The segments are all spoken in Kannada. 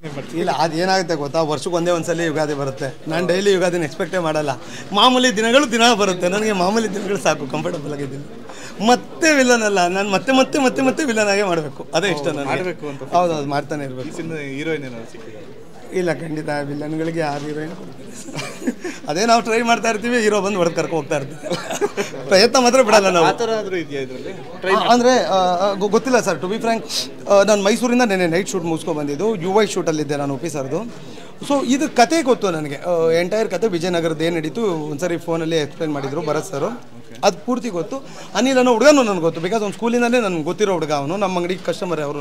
ಇಲ್ಲ ಅದು ಏನಾಗುತ್ತೆ ಗೊತ್ತಾ ವರ್ಷಕ್ಕೆ ಒಂದೇ ಒಂದ್ಸಲಿ ಯುಗಾದಿ ಬರುತ್ತೆ ನಾನು ಡೈಲಿ ಯುಗಾದಿನ ಎಕ್ಸ್ಪೆಕ್ಟೇ ಮಾಡಲ್ಲ ಮಾಮೂಲಿ ದಿನಗಳು ದಿನ ಬರುತ್ತೆ ನನಗೆ ಮಾಮೂಲಿ ದಿನಗಳು ಸಾಕು ಕಂಫರ್ಟಬಲ್ ಆಗಿದ್ದೀನಿ ಮತ್ತೆ ವಿಲನ್ ಅಲ್ಲ ನಾನು ಮತ್ತೆ ಮತ್ತೆ ಮತ್ತೆ ಮತ್ತೆ ವಿಲನ್ ಆಗೇ ಮಾಡಬೇಕು ಅದೇ ಇಷ್ಟ ನನಗೆ ಮಾಡ್ಬೇಕು ಅಂತ ಹೌದು ಹೌದು ಮಾಡ್ತಾನೆ ಇರಬೇಕು ಸಿನಿಮಾ ಹೀರೋಯಿನ್ ಏನಾದ್ರು ಸಿಕ್ಕಿದೆ ಇಲ್ಲ ಖಂಡಿತ ವಿಲನ್ಗಳಿಗೆ ಯಾರು ಹೀರೋಯಿನ್ ಅದೇ ನಾವು ಟ್ರೈ ಮಾಡ್ತಾ ಇರ್ತೀವಿ ಹೀರೋ ಬಂದು ಹೊಡೆದು ಕರ್ಕೊ ಹೋಗ್ತಾ ಇರ್ತೀವಿ ಪ್ರಯತ್ನ ಮಾತ್ರ ಬಿಡಲ್ಲ ನಾವು ಆ ಥರ ಆದರೂ ಇದೆಯಾ ಇದರಲ್ಲಿ ಟ್ರೈ ಆ, ಅಂದ್ರೆ ಆ, ಆ, ಗೊ- ಗೊತ್ತಿಲ್ಲ ಸರ್ ಟು ಬಿ ಫ್ರ್ಯಾಂಕ್ ನಾನು ಮೈಸೂರಿಂದ ನೆನೆ ನೈಟ್ ಶೂಟ್ ಮುಗಿಸ್ಕೊಂಡು ಬಂದಿದ್ದು ಯು ವೈ ಶೂಟಲ್ಲಿದ್ದೆ ನಾನು ಆಫೀಸರ್ದು ಸೊ ಇದು ಕತೆ ಗೊತ್ತು ನನಗೆ ಎಂಟೈರ್ ಕತೆ ವಿಜಯನಗರದ ಏನು ನಡೀತು ಒಂದ್ಸರಿ ಫೋನಲ್ಲಿ ಎಕ್ಸ್ಪ್ಲೈನ್ ಮಾಡಿದ್ರು ಭರತ್ ಸರ್ ಅದು ಪೂರ್ತಿ ಗೊತ್ತು ಅನಿಲ್ ಅನ್ನೋ ಹುಡುಗನೂ ನನಗೆ ಗೊತ್ತು ಬಿಕಾಸ್ ಅವ್ನು ಸ್ಕೂಲಿಂದಲೇ ನನಗೆ ಗೊತ್ತಿರೋ ಹುಡುಗ ಅವನು ನಮ್ಮ ಅಂಗಡಿ ಕಸ್ಟಮರ್ ಅವರು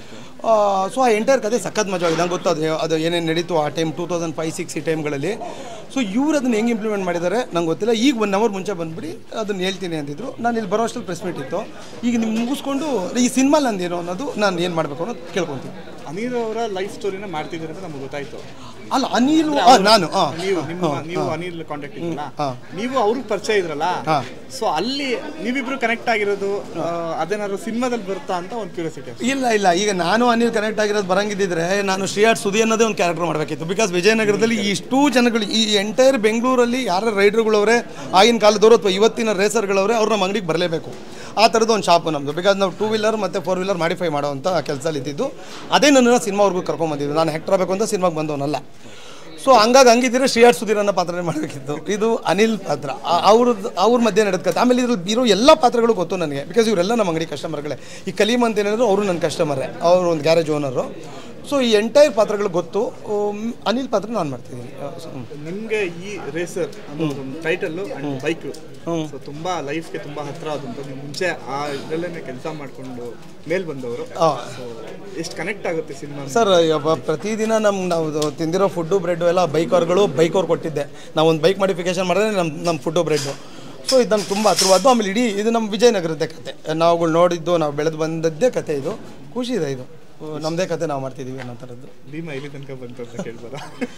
ಸೊ ಆ ಎಂಟೈರ್ ಕತೆ ಸಖತ್ ಮಜಾ ಆಗಿದೆ ನಂಗೆ ಗೊತ್ತು ಅದು ಅದು ಏನೇನು ನಡೀತು ಆ time two thousand five six ಈ ಟೈಮ್ಗಳಲ್ಲಿ ಸೊ ಇವ್ರು ಅದನ್ನ ಹೆಂಗೆ ಇಂಪ್ಲಿಮೆಂಟ್ ಮಾಡಿದ್ದಾರೆ ನಂಗೆ ಗೊತ್ತಿಲ್ಲ ಈಗ ಒನ್ ಅವರ್ ಮುಂಚೆ ಬಂದ್ಬಿಡಿ ಅದನ್ನ ಹೇಳ್ತೀನಿ ಅಂತಿದ್ರು ನಾನು ಇಲ್ಲಿ ಬರೋ ಅಷ್ಟಲ್ಲಿ ಪ್ರೆಸ್ ಮೀಟ್ ಇತ್ತು ಈಗ ನಿಮ್ಗೆ ಮುಗಿಸ್ಕೊಂಡು ಈ ಸಿನಿಮಾ ನಂದೇನು ಅನ್ನೋದು ನಾನು ಏನು ಮಾಡಬೇಕು ಅನ್ನೋದು ಕೇಳ್ಕೊತೀನಿ ಅನಿಲ್ ಅವರ ಲೈಫ್ ಸ್ಟೋರಿನ ಮಾಡ್ತಿದ್ದಾರೆ ಅಂತ ನಮ್ಗೆ ಗೊತ್ತಾಯ್ತು ಅಲ್ಲ ಅನಿಲ್ ಆ, ನಾನು ಹಾಂ ನೀವು ನಿಮ್ಮ ನೀವು ಅನಿಲ್ ಕಾಂಟ್ಯಾಕ್ಟ್ ಇದ್ರಲ್ಲ ಹಾ. ನೀವು ಅವ್ರಿಗೆ ಪರಿಚಯ ಇದ್ರಲ್ಲ ಹಾ. ಸೊ ಅಲ್ಲಿ ನೀವಿಬ್ರು ಕನೆಕ್ಟ್ ಆಗಿರೋದು ಆ, ಅದೇನಾದ್ರು ಸಿನಿಮಾದಲ್ಲಿ ಬರುತ್ತಾ ಅಂತ ಒಂದು ಕ್ಯೂರಿಯಾಸಿಟಿ ಇಲ್ಲ ಇಲ್ಲ ಈಗ ನಾನು ಅನಿಲ್ ಕನೆಕ್ಟ್ ಆಗಿರೋದು ಬರಂಗಿದ್ದಿದ್ರೆ ನಾನು ಶ್ರೀಯಾಟ್ ಸುದಿ ಅನ್ನೋದೇ ಒಂದು ಕ್ಯಾರೆಕ್ಟರ್ ಮಾಡಬೇಕಿತ್ತು ಬಿಕಾಸ್ ವಿಜಯನಗರದಲ್ಲಿ ಇಷ್ಟೂ ಜನಗಳು ಈ ಎಂಟೈರ್ ಬೆಂಗಳೂರಲ್ಲಿ ಯಾರ ರೈಡರ್ಗಳವ್ರೆ ಆಗಿನ ಕಾಲದವರು ಅಥವಾ ಇವತ್ತಿನ ರೇಸರ್ಗಳವ್ರೆ ಅವ್ರು ನಮ್ಮ ಅಂಗಡಿಗೆ ಬರಲೇಬೇಕು ಆ ಥರದ್ದು ಒಂದು ಶಾಪು ನಮ್ಮದು ಬಿಕಾಸ್ ನಾವು ಟೂ ವೀಲರ್ ಮತ್ತು ಫೋರ್ ವೀಲರ್ ಮಾಡಿಫೈ ಮಾಡೋವಂಥ ಕೆಲಸದಲ್ಲಿ ಇದ್ದಿದ್ದು ಅದೇ ನನ್ನನ್ನು ಸಿನಿಮಾವ್ರಿಗೂ ಕರ್ಕೊಂಬಂದಿದ್ದು ನಾನು ಹೆಕ್ಟರ್ ಆಗಬೇಕು ಅಂತ ಸಿನಿಮಾಗೆ ಬಂದವನಲ್ಲ ಸೊ ಹಂಗಾಗಿ ಹಂಗಿದ್ರೆ ಶ್ರೀಯಾಟ್ ಸುಧೀರ್ ಅನ್ನೋ ಪಾತ್ರನೇ ಮಾಡಬೇಕಿತ್ತು ಇದು ಅನಿಲ್ ಪಾತ್ರ ಆ- ಅವ್ರದ್ದು ಅವ್ರ ಮಧ್ಯೆ ನಡೆದ ಆಮೇಲೆ ಇದ್ರಲ್ಲಿ ಇರೋ ಎಲ್ಲ ಪಾತ್ರಗಳು ಗೊತ್ತು ನನಗೆ ಬಿಕಾಸ್ ಇವರೆಲ್ಲ ನಮ್ಮ ಅಂಗಡಿ ಕಸ್ಟಮರ್ಗಳೇ ಈ ಕಲೀಮ್ ಅಂತ ಏನಾದ್ರು ಅವರು ನನ್ನ ಕಸ್ಟಮರೇ ಅವರು ಒಂದು ಗ್ಯಾರೇಜ್ ಓನರು ಸೊ ಈ ಎಂಟೈರ್ ಪಾತ್ರಗಳು ಗೊತ್ತು ಉಮ್, ಅನಿಲ್ ಪಾತ್ರ ನಾನು ಮಾಡ್ತಿದ್ದೀನಿ ಆ, ಸೊ, ಹ್ಮ್. ನಿಮ್ಗೆ ಈ ರೇಸರ್ ಅನ್ನೋದು ಒಂದು ಟೈಟಲ್ ಅಂಡ್ ಬೈಕ್ ಸೊ ತುಂಬಾ ಲೈಫ್ಗೆ ತುಂಬಾ ಹತ್ರ ಆದಂತ ನೀವು ಮುಂಚೆ ಆ ಇದರಲ್ಲೇ ಕೆಲಸ ಮಾಡ್ಕೊಂಡು ಮೇಲ್ ಬಂದವರು ಆ. ಸೊ ಎಷ್ಟು ಕನೆಕ್ಟ್ ಆಗುತ್ತೆ ಸಿನಿಮಾ ಸರ್ ಯಪ್ಪ, ಪ್ರತಿದಿನ ನಮ್ಮ ನಾವು ತಿಂದಿರೋ ಫುಡ್ಡು ಬ್ರೆಡ್ಡು ಎಲ್ಲ ಬೈಕವ್ರುಗಳು ಬೈಕವ್ರು ಕೊಟ್ಟಿದ್ದೆ ನಾವು ಒಂದು ಬೈಕ್ ಮಾಡಿಫಿಕೇಶನ್ ಮಾಡಿದ್ರೆ ನಮ್ಮ ನಮ್ಮ ಫುಡ್ಡು ಬ್ರೆಡ್ಡು ಸೊ ಇದು ನಮ್ಗೆ ತುಂಬ ಹತ್ರವಾದ್ದು ಆಮೇಲೆ ಇಡೀ ಇದು ನಮ್ಮ ವಿಜಯನಗರದ್ದೇ ಕತೆ ನಾವುಗಳು ನೋಡಿದ್ದು ನಾವು ಬೆಳೆದು ಬಂದದ್ದೇ ಕತೆ ಇದು ಖುಷಿ ಇದೆ ಇದು ನಮ್ಮದೇ ಕತೆ ನಾವು ಮಾಡ್ತಿದ್ದೀವಿ ಅನ್ನೋ ಥರದ್ದು ಭೀಮಾ ಇಲ್ಲಿ ತನಕ ಬಂತು ಅಂತ ಕೇಳ್ಬೋದಾ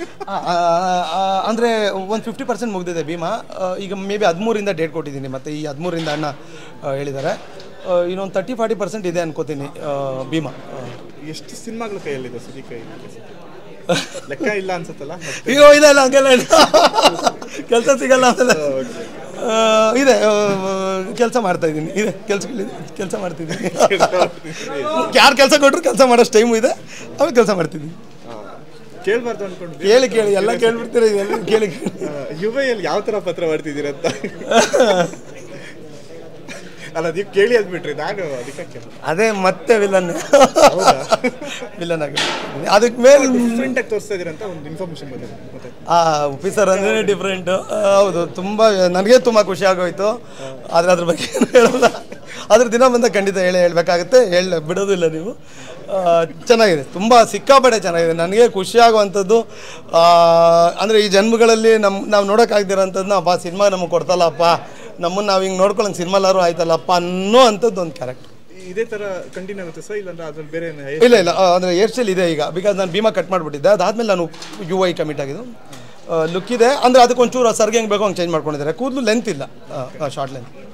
ಅಂದರೆ ಒಂದು ಫಿಫ್ಟಿ ಪರ್ಸೆಂಟ್ ಮುಗಿದಿದೆ ಭೀಮಾ ಆ, ಈಗ ಮೇ ಬಿ ಹದಿಮೂರಿಂದ ಡೇಟ್ ಕೊಟ್ಟಿದ್ದೀನಿ ಮತ್ತು ಈ ಹದಿಮೂರಿಂದ ಅಣ್ಣ ಆ, ಹೇಳಿದ್ದಾರೆ ಆ, ಇನ್ನೊಂದು ತರ್ಟಿ ಫಾರ್ಟಿ ಪರ್ಸೆಂಟ್ ಇದೆ ಅನ್ಕೋತೀನಿ ಆ, ಭೀಮಾ ಆ. ಎಷ್ಟು ಸಿನಿಮಾಗಳ ಕೈಯಲ್ಲಿದೆ ಸುದೀ ಕೈ ಲೆಕ್ಕ ಇಲ್ಲ ಅನ್ಸುತ್ತಲ್ಲ ಅಯ್ಯೋ ಇಲ್ಲ ಇಲ್ಲ ಹಂಗೆಲ್ಲ ಇಲ್ಲ ಕೆಲಸ ಸಿಗಲ್ಲ ಆಮೇಲೆ ಆ, ಇದೆ ಕೆಲಸ ಮಾಡ್ತಾ ಇದ್ದೀನಿ ಇದೆ ಕೆಲಸಗಳಿದೆ ಕೆಲಸ ಮಾಡ್ತಿದ್ದೀನಿ ಯಾರು ಕೆಲಸ ಕೊಟ್ಟರು ಕೆಲಸ ಮಾಡೋಷ್ಟು ಟೈಮು ಇದೆ ಆಮೇಲೆ ಕೆಲಸ ಮಾಡ್ತಿದ್ದೀನಿ ಕೇಳ್ಬಾರ್ದು ಅನ್ಕೊಂಡು ಕೇಳಿ ಕೇಳಿ ಎಲ್ಲ ಕೇಳ್ಬಿಡ್ತೀರಿ ಎಲ್ಲ ಕೇಳಿ ಕೇಳಿ ಯುವೈಯಲ್ಲಿ ಯಾವ ತರ ಪತ್ರ ಮಾಡ್ತಿದ್ದೀರಂತ ಅಲ್ಲ ನೀವು ಕೇಳಿ ಅಂದ್ಬಿಟ್ರಿ ನಾನು ಅದಕ್ಕೆ ಕೇಳಿದೆ ಅದೇ ಮತ್ತೆ ವಿಲನ್ ವಿಲನ್ ಆಗಿ ಅದಕ್ಕೆ ಮೇಲೆ ಡಿಫ್ರೆಂಟ್ ಆಗಿ ತೋರಿಸ್ತಾ ಇದೀರಂತ ಒಂದು ಇನ್ಫಾರ್ಮೇಶನ್ ಬಂದಿದೆ ಮತ್ತೆ ಆ ಆಫೀಸರ್ ಅಂದ್ರೆ ಡಿಫ್ರೆಂಟ್ ಹೌದು ತುಂಬ ನನಗೆ ತುಂಬ ಖುಷಿ ಆಗೋಯ್ತು ಆದರೆ ಅದ್ರ ಬಗ್ಗೆ ಏನು ಹೇಳಲ್ಲ ಅದ್ರ ದಿನ ಬಂದ ಖಂಡಿತ ಹೇಳಿ ಹೇಳ್ಬೇಕಾಗುತ್ತೆ ಹೇಳ ಬಿಡೋದಿಲ್ಲ ನೀವು ಆ, ಚೆನ್ನಾಗಿದೆ ತುಂಬ ಸಿಕ್ಕಾಪಟ್ಟೆ ಚೆನ್ನಾಗಿದೆ ನನಗೆ ಖುಷಿ ಆಗುವಂಥದ್ದು ಅಂದರೆ ಈ ಜನ್ಮಗಳಲ್ಲಿ ನಮ್ಮ ನಾವು ನೋಡೋಕ್ಕಾಗ್ದಿರೋಂಥದ್ದನ್ನ ಅಪ್ಪ ಸಿನಿಮಾ ನಮಗೆ ಕೊಡ್ತಲ್ಲಪ್ಪ ನಮ್ಮನ್ನು ನಾವು ಹಿಂಗೆ ನೋಡ್ಕೊಳ್ಳೋಂಗೆ ಸಿನಿಮಾಲಾರು ಆಯ್ತಲ್ಲಪ್ಪ ಅನ್ನೋ ಅಂಥದ್ದು ಒಂದು ಕ್ಯಾರೆಕ್ಟರ್ ಇದೇ ತರ ಕಂಟಿನ್ಯೂ ಆಗುತ್ತೆ ಸರ್ ಇಲ್ಲಾಂದ್ರೆ ಅದ್ರಲ್ಲಿ ಬೇರೆ ಏನು ಇಲ್ಲ ಇಲ್ಲ ಅಂದರೆ ಏರ್ ಸ್ಟೈಲ್ ಇದೆ ಈಗ ಬಿಕಾಸ್ ನಾನು ಭೀಮಾ ಕಟ್ ಮಾಡಿಬಿಟ್ಟಿದ್ದೆ ಅದಾದಮೇಲೆ ನಾನು ಯು ಐ ಕಮಿಟ್ ಆಗಿದ್ದು ಲುಕ್ ಇದೆ ಅಂದರೆ ಅದಕ್ಕೊಂಚೂರು ಸರ್ಗೆ ಹೆಂಗೆ ಬೇಕೋ ಹಂಗೆ ಚೇಂಜ್ ಮಾಡ್ಕೊಂಡಿದ್ದಾರೆ ಕೂದಲು ಲೆಂತ್ ಇಲ್ಲ ಶಾರ್ಟ್ ಲೆಂತ್